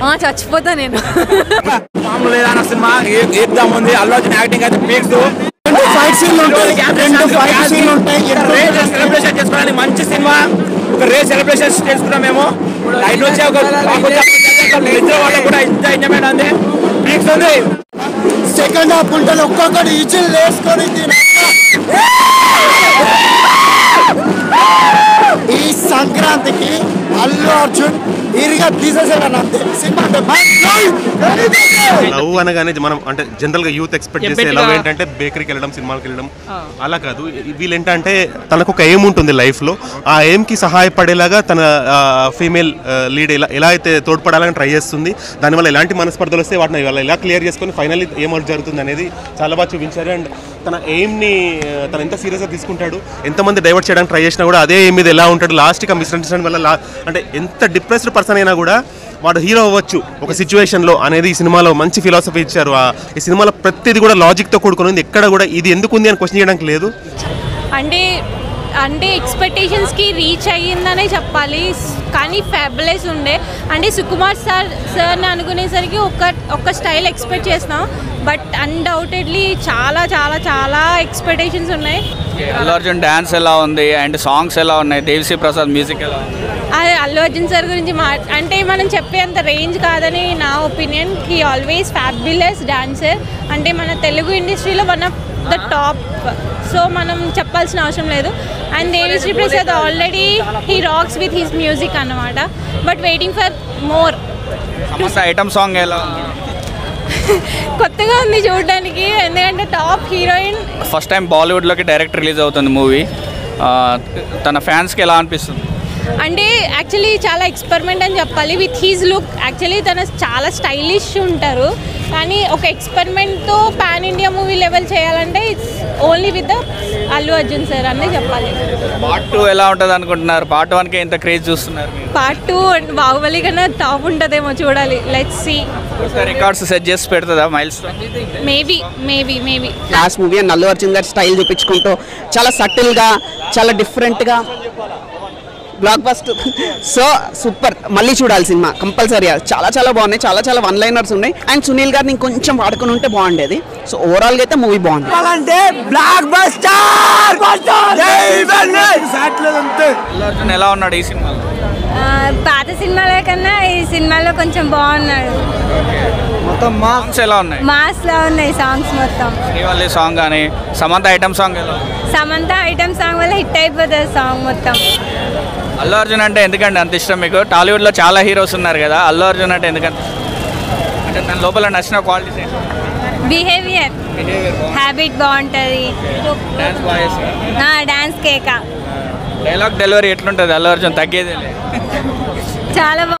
ఆ, చచ్చిపోతా నేను మామూలు లేదన్న సినిమా ఏ- ఏద్దాం ఉంది అల్లు అర్జున్ యాక్టింగ్ అయితే పీక్స్ ఫైట్ సీన్లు ఉంటాయి రెండు ఫైట్ సీన్లు ఉంటాయి రేస్ సెలబ్రేషన్ చేసుకోవడానికి మంచి సినిమా ఒక రేస్ సెలబ్రేషన్ చేసుకున్నాం మేము నైట్ వచ్చే ఒక మాకు వచ్చే ఒక నిద్ర వాళ్ళకి కూడా ఇంత ఎంజాయ్మెంట్ ఉంది పీక్స్ ఉంది సెకండ్ హాఫ్ ఉంటుంది ఒక్కొక్కటి ఈచిల్ వేసుకొని తినక. ఈ సంక్రాంతికి అల్లు అర్జున్ ఇరిగా తీసేసాడు అంతే సినిమా అంటే బై- లవ్ అనగానే మనం అంటే జనరల్ గా యూత్ ఎక్స్పెక్ట్ చేసే లవ్ ఏంటంటే బేకరీకి వెళ్ళడం సినిమాకి వెళ్ళడం అలా కాదు వీళ్ళు ఏంటంటే తనకు ఒక ఎయిమ్ ఉంటుంది లైఫ్ లో ఆ ఎయిమ్ కి సహాయపడేలాగా తన ఫీమేల్ లీడ్ ఎలా ఎలా అయితే తోడ్పడాలని ట్రై చేస్తుంది దానివల్ల ఎలాంటి మనస్పర్ధలు వస్తే వాటిని వాళ్ళ ఎలా క్లియర్ చేసుకొని ఫైనల్లీ ఏం వర్క్ జరుగుతుంది అనేది చాలా బాగా చూపించారు అండ్ తన ఎయిమ్ ని ఆ, తను ఎంత సీరియస్గా తీసుకుంటాడు ఎంతమంది డైవర్ట్ చేయడానికి ట్రై చేసినా కూడా అదే ఎయిమ్ మీద ఎలా ఉంటాడు లాస్ట్కి మిస్అండర్స్టాండింగ్ వల్ల la- అంటే ఎంత డిప్రెస్డ్ పర్సన్ అయినా కూడా వాడు హీరో అవ్వచ్చు ఒక సిచ్యువేషన్లో అనేది ఈ సినిమాలో మంచి ఫిలాసఫీ ఇచ్చారు ఆ ఈ సినిమాలో ప్రతిదీ కూడా లాజిక్తో కూడుకుని ఉంది ఎక్కడ కూడా ఇది ఎందుకు ఉంది అని క్వశ్చన్ చేయడానికి లేదు అంటే అంటే ఎక్స్పెక్టేషన్స్కి రీచ్ అయ్యిందనే చెప్పాలి కానీ ఫ్యాబులెస్ ఉండే అంటే సుకుమార్ సార్ సార్ని అనుకునేసరికి ఒక ఒక స్టైల్ ఎక్స్పెక్ట్ చేసినాం బట్ అన్డౌటెడ్లీ చాలా చాలా చాలా ఎక్స్పెక్టేషన్స్ ఉన్నాయి అల్లు అర్జున్ డ్యాన్స్ ఎలా ఉంది అండ్ సాంగ్స్ ఎలా ఉన్నాయి దేవిశ్రీ ప్రసాద్ మ్యూజిక్ ఎలా ఉంది అది అల్లు అర్జున్ సార్ గురించి మా అంటే మనం చెప్పేంత రేంజ్ కాదని నా opinion he always fabulous dancer అంటే మన తెలుగు ఇండస్ట్రీలో one of the top so మనం చెప్పాల్సిన అవసరం లేదు and Devi Sri Prasad already he rocks with his music అన్నమాట బట్ వెయిటింగ్ ఫర్ మోర్ సమస్త ఐటమ్ సాంగ్ ఎలా ఉంది కొత్తగా ఉంది చూడడానికి ఎందుకంటే టాప్ హీరోయిన్ ఫస్ట్ టైం బాలీవుడ్లోకి డైరెక్ట్ రిలీజ్ అవుతుంది మూవీ తన ఫ్యాన్స్కి ఎలా అనిపిస్తుంది అంటే యాక్చువల్లీ చాలా ఎక్స్పెరిమెంట్ అని చెప్పాలి విత్ హీజ్ లుక్ యాక్చువల్లీ తన చాలా స్టైలిష్ ఉంటారు కానీ ఒక ఎక్స్పెరిమెంట్తో పాన్ ఇండియా మూవీ లెవెల్ చేయాలంటే it's only with the Allu Arjun sir అనే చెప్పాలి పార్ట్ టూ ఎలా ఉంటుంది అనుకుంటున్నారు పార్ట్ వన్కే ఇంత క్రేజ్ చూస్తున్నారు మీరు పార్ట్ టూ బాహుబలి కన్నా టాప్ ఉంటుందేమో చూడాలి లెట్స్ సి రికార్డ్స్ సెట్ చేసి పెడుతుందా miles maybe maybe maybe class movie and Allu Arjun గారి స్టైల్ చూపించుకుంటూ చాలా సటిల్గా చాలా డిఫరెంట్గా బ్లాక్ బస్ట్ సో సూపర్ మళ్ళీ చూడాలి సినిమా కంపల్సరీ చాలా చాలా బాగున్నాయి చాలా చాలా వన్ లైనర్స్ ఉన్నాయి అండ్ సునీల్ గారిని ఇంకొంచెం వాడుకుని ఉంటే బాగుండేది సో ఓవరాల్గా అయితే మూవీ బాగుంది అంటే బ్లాక్ బస్టర్ అల్లు అర్జున్ ఎలా ఉన్నాడు ఈ సినిమాలో పాత సినిమాల కన్నా ఈ సినిమాలో కొంచెం బాగున్నాడు మొత్తం మా సాంగ్స్ ఎలా ఉన్నాయి మాస్ లా ఉన్నాయి సాంగ్స్ మొత్తం శ్రీవల్లి సాంగ్ కానీ సమంత ఐటమ్ సాంగ్ ఎలా ఉంది సమంత ఐటమ్ సాంగ్ వల్ల హిట్ అయిపోతుంది సాంగ్ మొత్తం అల్లు అర్జున్ అంటే ఎందుకండి అంత ఇష్టం మీకు టాలీవుడ్లో చాలా హీరోస్ ఉన్నారు కదా అల్లు అర్జున్ అంటే ఎందుకంత అంటే దాని లోపల నచ్చిన క్వాలిటీస్ ఏంటి బిహేవియర్ బిహేవియర్ హ్యాబిట్ బాగుంటుంది డాన్స్ వాయిస్ డాన్స్ కేక డైలాగ్ డెలివరీ ఎట్లుంటుంది అల్లు అర్జున్ తగ్గేదే లేదు చాలా